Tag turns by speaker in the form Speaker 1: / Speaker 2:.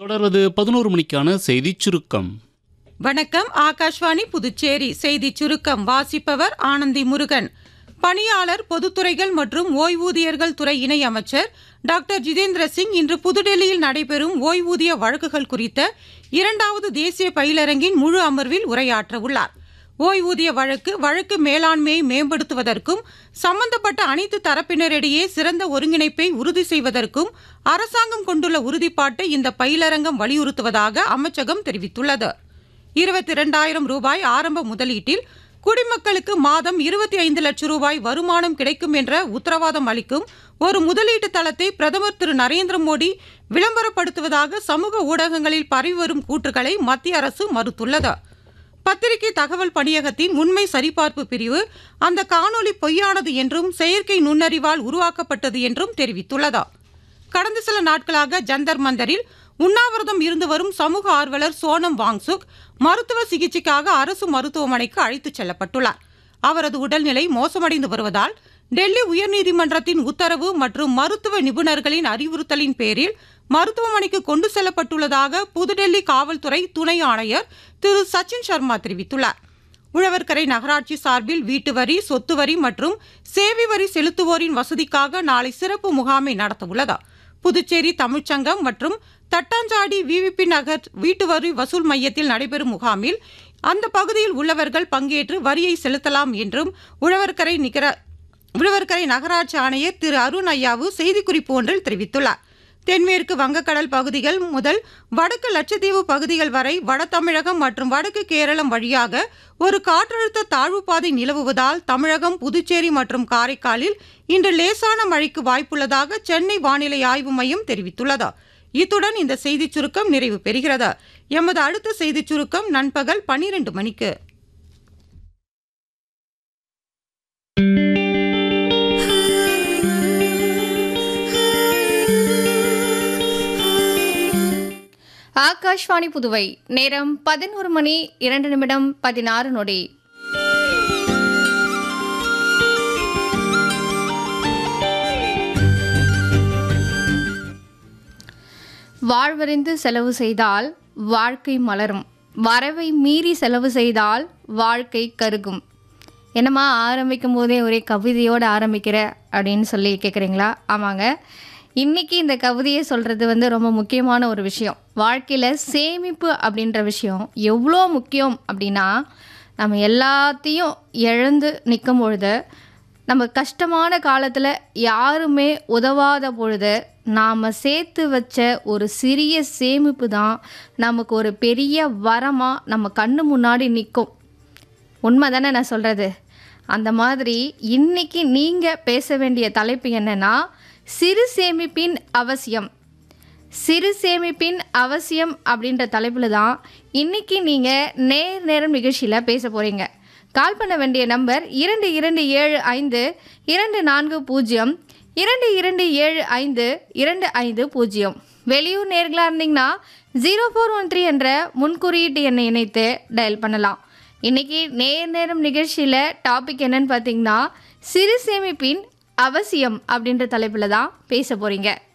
Speaker 1: தொடர்வது பதினோரு மணிக்கான செய்திச் சுருக்கம்
Speaker 2: வணக்கம் ஆகாஷ்வாணி புதுச்சேரி செய்திச் சுருக்கம் வாசிப்பவர் ஆனந்தி முருகன் பணியாளர் பொதுத்துறைகள் மற்றும் ஓய்வூதியர்கள் துறை இணை அமைச்சர் டாக்டர் ஜிதேந்திர சிங் இன்று புதுடெல்லியில் நடைபெறும் ஓய்வூதிய வழக்குகள் குறித்த இரண்டாவது தேசிய பயிலரங்கின் முழு அமர்வில் உரையாற்ற உள்ளார் ஓய்வூதிய வழக்கு வழக்கு மேலாண்மையை மேம்படுத்துவதற்கும் சம்பந்தப்பட்ட அனைத்து தரப்பினரிடையே சிறந்த ஒருங்கிணைப்பை உறுதி செய்வதற்கும் அரசாங்கம் கொண்டுள்ள உறுதிப்பாட்டை இந்த பயிலரங்கம் வலியுறுத்துவதாக அமைச்சகம் தெரிவித்துள்ளது இருபத்தி இரண்டாயிரம் ரூபாய் ஆரம்ப முதலீட்டில் குடிமக்களுக்கு மாதம் இருபத்தி ஐந்து லட்சம் ரூபாய் வருமானம் கிடைக்கும் என்ற உத்தரவாதம் அளிக்கும் ஒரு முதலீட்டு தளத்தை பிரதமர் திரு நரேந்திர மோடி விளம்பரப்படுத்துவதாக சமூக ஊடகங்களில் பரவி வரும் கூற்றுகளை மத்திய அரசு மறுத்துள்ளது பத்திரிகை தகவல் பணியகத்தின் உண்மை சரிபார்ப்பு பிரிவு அந்த காணொளி பொய்யானது என்றும் செயற்கை நுண்ணறிவால் உருவாக்கப்பட்டது என்றும் தெரிவித்துள்ளது கடந்த சில நாட்களாக ஜந்தர் மந்தரில் உண்ணாவிரதம் இருந்து வரும் சமூக ஆர்வலர் சோனம் வாங்சுக் மருத்துவ சிகிச்சைக்காக அரசு மருத்துவமனைக்கு அழைத்துச் செல்லப்பட்டுள்ளார் அவரது உடல்நிலை மோசமடைந்து வருவதால் டெல்லி உயர்நீதிமன்றத்தின் உத்தரவு மற்றும் மருத்துவ நிபுணர்களின் அறிவுறுத்தலின் பேரில் மருத்துவமனைக்கு கொண்டு செல்லப்பட்டுள்ளதாக புதுடெல்லி காவல்துறை துணை ஆணையர் திரு சச்சின் சர்மா தெரிவித்துள்ளார் உழவர்கரை நகராட்சி சார்பில் வீட்டு வரி சொத்து வரி மற்றும் சேவை வரி செலுத்துவோரின் வசதிக்காக நாளை சிறப்பு முகாமை நடத்தவுள்ளது புதுச்சேரி தமிழ்ச்சங்கம் மற்றும் தட்டாஞ்சாடி விவிபி நகர் வீட்டு வரி வசூல் மையத்தில் நடைபெறும் முகாமில் அந்த பகுதியில் உள்ளவர்கள் பங்கேற்று வரியை செலுத்தலாம் என்றும் உழவர்கரை நிகர உழவர்கரை நகராட்சி ஆணையர் திரு அருண் ஐயாவு செய்திக்குறிப்பு ஒன்றில் தெரிவித்துள்ளார் தென்மேற்கு வங்கக்கடல் பகுதிகள் முதல் வடக்கு லட்சத்தீவு பகுதிகள் வரை வட தமிழகம் மற்றும் வடக்கு கேரளம் வழியாக ஒரு காற்றழுத்த தாழ்வு பாதை நிலவுவதால் தமிழகம் புதுச்சேரி மற்றும் காரைக்காலில் இன்று லேசான மழைக்கு வாய்ப்புள்ளதாக சென்னை வானிலை ஆய்வு மையம் தெரிவித்துள்ளது இத்துடன் இந்த செய்திச் சுருக்கம் நிறைவு பெறுகிறது எமது அடுத்த செய்திச் சுருக்கம் நண்பகல் பனிரெண்டு மணிக்கு
Speaker 3: ஆகாஷ்வாணி புதுவை நேரம் பதினோரு மணி இரண்டு நிமிடம் பதினாறு நொடி வாழ்வறிந்து செலவு செய்தால் வாழ்க்கை மலரும் வரவை மீறி செலவு செய்தால் வாழ்க்கை கருகும் என்னம்மா ஆரம்பிக்கும் போதே ஒரே கவிதையோடு ஆரம்பிக்கிற அப்படின்னு சொல்லி கேட்குறீங்களா ஆமாங்க இன்றைக்கி இந்த கவிதையை சொல்கிறது வந்து ரொம்ப முக்கியமான ஒரு விஷயம் வாழ்க்கையில் சேமிப்பு அப்படின்ற விஷயம் எவ்வளோ முக்கியம் அப்படின்னா நம்ம எல்லாத்தையும் இழந்து நிற்கும் பொழுது நம்ம கஷ்டமான காலத்தில் யாருமே உதவாத பொழுது நாம் சேர்த்து வச்ச ஒரு சிறிய சேமிப்பு தான் நமக்கு ஒரு பெரிய வரமாக நம்ம கண்ணு முன்னாடி நிற்கும் உண்மை தானே நான் சொல்கிறது அந்த மாதிரி இன்னைக்கு நீங்கள் பேச வேண்டிய தலைப்பு என்னன்னா சிறு சேமிப்பின் அவசியம் சிறு சேமிப்பின் அவசியம் அப்படின்ற தலைப்பில் தான் இன்னைக்கு நீங்கள் நேர் நேரம் நிகழ்ச்சியில் பேச போகிறீங்க கால் பண்ண வேண்டிய நம்பர் இரண்டு இரண்டு ஏழு ஐந்து இரண்டு நான்கு பூஜ்ஜியம் இரண்டு இரண்டு ஏழு ஐந்து இரண்டு ஐந்து பூஜ்ஜியம் வெளியூர் நேர்களாக இருந்தீங்கன்னா ஜீரோ ஃபோர் ஒன் த்ரீ என்ற முன்குறியீட்டு எண்ணை இணைத்து டயல் பண்ணலாம் இன்றைக்கி நேர் நேரம் நிகழ்ச்சியில் டாபிக் என்னன்னு பார்த்தீங்கன்னா சிறு சேமிப்பின் அவசியம் அப்படின்ற தலைப்பில் தான் பேச போகிறீங்க